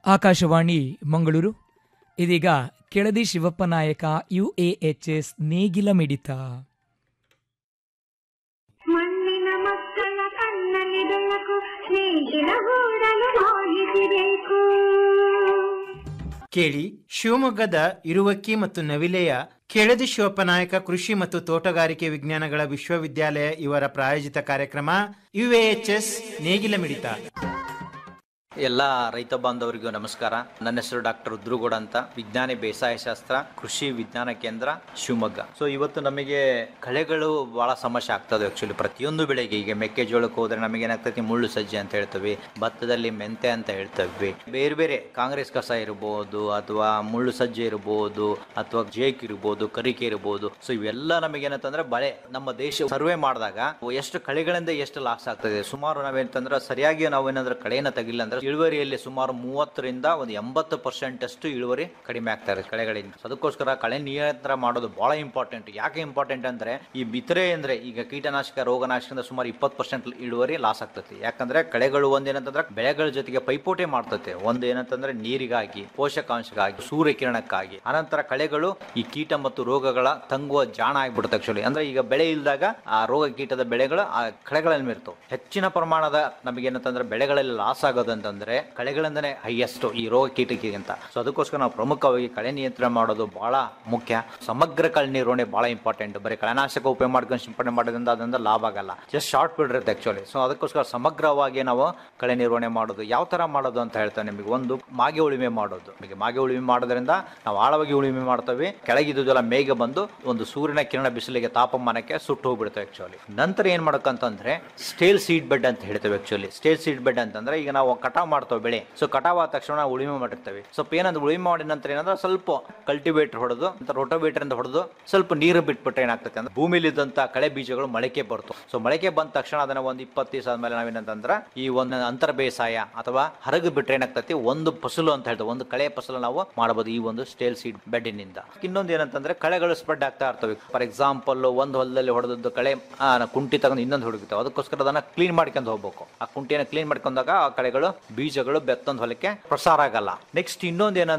ಆಕಾಶವಾಣಿ ಮಂಗಳೂರು ಇದೀಗ ಕೆಳದಿ ಶಿವಪ್ಪ ನಾಯಕ U A H S ನೇಗಿಲ ಮಿಡಿತ ಮಣ್ಣಿನ ಮಕ್ಕಳ ಕಣ್ಣಲ್ಲಿ ಬೆಳಕು ನೇಗಿಲ ಗೂಡಲು ಹೋಗಿಸಿಬೇಕು ಕೇಳಿ ಶಿವಮೊಗ್ಗದ ಇರುವಕ್ಕಿ ಮತ್ತು ನವಿಲೆಯ ಕೆಳದಿ ಶಿವಪ್ಪನಾಯಕ ಕೃಷಿ ಮತ್ತು ತೋಟಗಾರಿಕೆ ವಿಜ್ಞಾನಗಳ ವಿಶ್ವವಿದ್ಯಾಲಯ ಇವರ ಪ್ರಾಯೋಜಿತ ಕಾರ್ಯಕ್ರಮ ಯುಎಎಚ್ಎಸ್ ನೇಗಿಲ ಮಿಡಿತ ಎಲ್ಲ ರೈತ ಬಾಂಧವರಿಗೂ ನಮಸ್ಕಾರ ನನ್ನ ಹೆಸರು ಡಾಕ್ಟರ್ ರುದ್ರುಗೌಡ ಅಂತ ವಿಜ್ಞಾನಿ ಬೇಸಾಯ ಶಾಸ್ತ್ರ ಕೃಷಿ ವಿಜ್ಞಾನ ಕೇಂದ್ರ ಶಿವಮೊಗ್ಗ ಸೊ ಇವತ್ತು ನಮಗೆ ಕಳೆಗಳು ಬಹಳ ಸಮಸ್ಯೆ ಆಗ್ತದೆ ಆಕ್ಚುಲಿ ಪ್ರತಿಯೊಂದು ಬೆಳೆಗೆ ಈಗ ಮೆಕ್ಕೆಜೋಳಕ್ಕೆ ಹೋದ್ರೆ ನಮಗೆ ಏನಾಗ್ತೈತಿ ಮುಳ್ಳು ಸಜ್ಜೆ ಅಂತ ಹೇಳ್ತೇವೆ ಭತ್ತದಲ್ಲಿ ಮೆಂತೆ ಅಂತ ಹೇಳ್ತೇವೆ ಬೇರೆ ಬೇರೆ ಕಾಂಗ್ರೆಸ್ ಕಸ ಇರಬಹುದು ಅಥವಾ ಮುಳ್ಳು ಸಜ್ಜೆ ಇರಬಹುದು ಅಥವಾ ಜೇಕ್ ಇರಬಹುದು ಕರಿಕೆ ಇರಬಹುದು ಸೊ ಇವೆಲ್ಲ ನಮಗೆ ಏನಂತಂದ್ರೆ ಬಳೆ ನಮ್ಮ ದೇಶ ಸರ್ವೆ ಮಾಡಿದಾಗ ಎಷ್ಟು ಕಳೆಗಳಿಂದ ಎಷ್ಟು ಲಾಸ್ ಆಗ್ತದೆ ಸುಮಾರು ನಾವೇನಂತಂದ್ರೆ ಸರಿಯಾಗಿ ನಾವು ಏನಾದ್ರೆ ಕಳೆಯನ್ನ ತೆಗಿಲ್ಲ ಅಂದ್ರೆ ಇಳುವರಿಯಲ್ಲಿ ಸುಮಾರು ಮೂವತ್ತರಿಂದ ಒಂದು ಎಂಬತ್ತು ಪರ್ಸೆಂಟ್ ಅಷ್ಟು ಇಳುವರಿ ಕಡಿಮೆ ಆಗ್ತಾ ಇದೆ ಕಳೆಗಳಿಂದ So ಅದಕ್ಕೋಸ್ಕರ ಕಳೆ ನಿಯಂತ್ರಣ ಮಾಡೋದು ಬಹಳ ಇಂಪಾರ್ಟೆಂಟ್ ಯಾಕೆ ಇಂಪಾರ್ಟೆಂಟ್ ಅಂದ್ರೆ ಈ ಬಿತ್ತರೆ ಅಂದ್ರೆ ಈಗ ಕೀಟನಾಶಕ ರೋಗನಾಶಕದಿಂದ ಸುಮಾರು ಇಪ್ಪತ್ತು ಪರ್ಸೆಂಟ್ ಇಳುವರಿ ಲಾಸ್ ಆಗ್ತೈತಿ ಯಾಕಂದ್ರೆ ಕಳೆಗಳು ಒಂದೇನಂತಂದ್ರೆ ಬೆಳೆಗಳ ಜೊತೆಗೆ ಪೈಪೋಟಿ ಮಾಡ್ತೈತೆ ಒಂದು ಏನಂತಂದ್ರೆ ನೀರಿಗಾಗಿ ಪೋಷಕಾಂಶಕ್ಕಾಗಿ ಸೂರ್ಯಕಿರಣಕ್ಕಾಗಿ ಅನಂತರ ಕಳೆಗಳು ಈ ಕೀಟ ಮತ್ತು ರೋಗಗಳ ತಂಗುವ ಜಾಣ ಆಗ್ಬಿಡುತ್ತೆ ಆಕ್ಚುಲಿ ಅಂದ್ರೆ ಈಗ ಬೆಳೆ ಇಲ್ದಾಗ ಆ ರೋಗ ಕೀಟದ ಬೆಳೆಗಳು ಆ ಕಳೆಗಳಲ್ಲಿ ಇರ್ತವೆ ಹೆಚ್ಚಿನ ಪ್ರಮಾಣದ ನಮಗೆ ಏನಂತಂದ್ರೆ ಬೆಳೆಗಳಲ್ಲಿ ಲಾಸ್ ಆಗೋದು ಅಂತಂದ್ರೆ ಕಳೆಗಳಿಂದನೇ ಹೈಯೆಸ್ಟ್ ಈ ರೋಗ ಕೀಟಕ್ಕಿಂತ ಸೊ ಅದಕ್ಕೋಸ್ಕರ ನಾವು ಪ್ರಮುಖವಾಗಿ ಕಳೆ ನಿಯಂತ್ರಣ ಮಾಡೋದು ಬಹಳ ಮುಖ್ಯ ಸಮಗ್ರ ಕಳೆ ನಿರ್ವಹಣೆ ಬಹಳ ಇಂಪಾರ್ಟೆಂಟ್ ಬರೀ ಕಳೆನಾಶಕ ಉಪಯೋಗ ಮಾಡ್ಕೊಂಡು ಸಿಂಪಡಣೆ ಮಾಡೋದ್ರಿಂದ ಅದರಿಂದ ಲಾಭ ಆಗಲ್ಲ ಜಸ್ಟ್ ಶಾರ್ಟ್ ಪೀರಿಯಡ್ ಇರುತ್ತೆ ಆಕ್ಚುಲಿ ಸೊ ಅದಕ್ಕೋಸ್ಕರ ಸಮಗ್ರವಾಗಿ ನಾವು ಕಳೆ ನಿರ್ವಹಣೆ ಮಾಡೋದು ಯಾವ ತರ ಮಾಡೋದು ಅಂತ ಹೇಳ್ತೇವೆ ನಿಮಗೆ ಒಂದು ಮಾಗೆ ಉಳುಮೆ ಮಾಡೋದು ನಿಮಗೆ ಮಾಗೆ ಉಳುಮೆ ಮಾಡೋದ್ರಿಂದ ನಾವು ಆಳವಾಗಿ ಉಳುಮೆ ಮಾಡ್ತೇವೆ ಕೆಳಗಿದ್ದುದೆಲ್ಲ ಮೇಘ ಬಂದು ಒಂದು ಸೂರ್ಯನ ಕಿರಣ ಬಿಸಿಲಿಗೆ ತಾಪಮಾನಕ್ಕೆ ಸುಟ್ಟು ಹೋಗ್ಬಿಡ್ತೇವೆ ಆಕ್ಚುಲಿ ನಂತರ ಏನ್ ಮಾಡಕ್ಕಂತಂದ್ರೆ ಸ್ಟೇಲ್ ಸೀಡ್ ಬೆಡ್ ಅಂತ ಹೇಳ್ತೇವೆ ಆಕ್ಚುಲಿ ಸ್ಟೇಲ್ ಸೀಡ್ ಬೆಡ್ ಅಂತಂದ್ರೆ ಈಗ ನಾವು ಕಟಾವ್ ಮಾಡ್ತೇವೆ ಬೆಳೆ ಸೊ ಕಟಾವ್ ಆದ ತಕ್ಷಣ ನಾವು ಉಳುಮೆ ಮಾಡಿರ್ತೇವೆ ಸ್ವಲ್ಪ ಏನಂದ್ರೆ ಉಳುಮೆ ಮಾಡಿದ ನಂತರ ಏನಂದ್ರೆ ಸ್ವಲ್ಪ ಕಲ್ಟಿವೇಟರ್ ಹೊಡೆದು ಅಂತ ರೋಟೋವೇಟರ್ ಅಂತ ಹೊಡೆದು ಸ್ವಲ್ಪ ನೀರು ಬಿಟ್ಬಿಟ್ರೆ ಏನಾಗ್ತದೆ ಅಂದ್ರೆ ಭೂಮಿಲಿ ಇದ್ದಂತ ಕಳೆ ಬೀಜಗಳು ಮೊಳಕೆ ಬರ್ತವೆ ಸೊ ಮೊಳಕೆ ಬಂದ ತಕ್ಷಣ ಅದನ್ನ ಒಂದು ಇಪ್ಪತ್ತು ದಿವಸ ಆದ್ಮೇಲೆ ನಾವೇನಂತಂದ್ರೆ ಈ ಒಂದು ಅಂತರ ಬೇಸಾಯ ಅಥವಾ ಹರಗು ಬಿಟ್ರೆ ಏನಾಗ್ತೈತಿ ಒಂದು ಫಸಲು ಅಂತ ಹೇಳ್ತೇವೆ ಒಂದು ಕಳೆ ಫಸಲು ನಾವು ಮಾಡಬಹುದು ಈ ಒಂದು ಸ್ಟೇಲ್ ಸೀಡ್ ಬೆಡ್ಡಿನಿಂದ ಇನ್ನೊಂದು ಏನಂತಂದ್ರೆ ಕಳೆಗಳು ಸ್ಪ್ರೆಡ್ ಆಗ್ತಾ ಇರ್ತವೆ ಫಾರ್ ಎಕ್ಸಾಂಪಲ್ ಒಂದು ಹೊಲದಲ್ಲಿ ಹೊಡೆದದ್ದು ಕಳೆ ಆ, ಕುಂಟಿ ತಗೊಂಡು ಇನ್ನೊಂದು ಹುಡುಕ್ತಾವೆ ಅದಕ್ಕೋಸ್ಕರ ಅದನ್ನ ಕ್ಲೀನ್ ಮಾಡ್ಕೊಂಡು ಹೋಗ್ಬೇಕು ಆ ಕುಂಟಿಯನ್ನು ಕ್ಲೀನ್ ಮಾಡ್ಕೊಂಡಾಗ ಆ ಕಳೆಗಳು ಬೀಜಗಳು ಬೆತ್ತೊಂದು ಹೊಲಕ್ಕೆ ಪ್ರಸಾರ ಆಗಲ್ಲ ನೆಕ್ಸ್ಟ್ ಇನ್ನೊಂದು ಏನಂತ